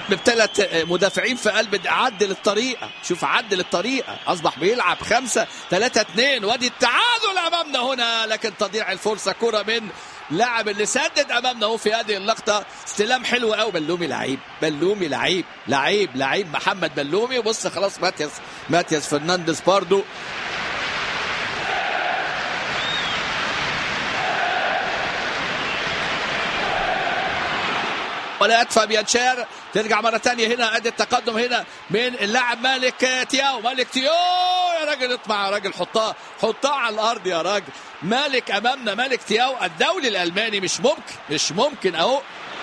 بثلاث مدافعين في قلب عدل الطريقة شوف عدل الطريقة أصبح بيلعب خمسة ثلاثة اثنين وادي التعادل أمامنا هنا لكن تضيع الفرصة كرة من لاعب اللي سدد أمامنا هو في هذه اللقطة استلام حلو قوي بلومي لعيب بلومي لعيب لعيب لعيب محمد بلومي وبص خلاص ماتياس ماتياس فرنانديز باردو ولا يدفع بيانشير ترجع مرة تانية هنا ادي التقدم هنا من اللاعب مالك تياو مالك تياو يا راجل اطمع يا راجل حطها حطها على الارض يا راجل مالك امامنا مالك تياو الدولي الالماني مش ممكن مش ممكن اهو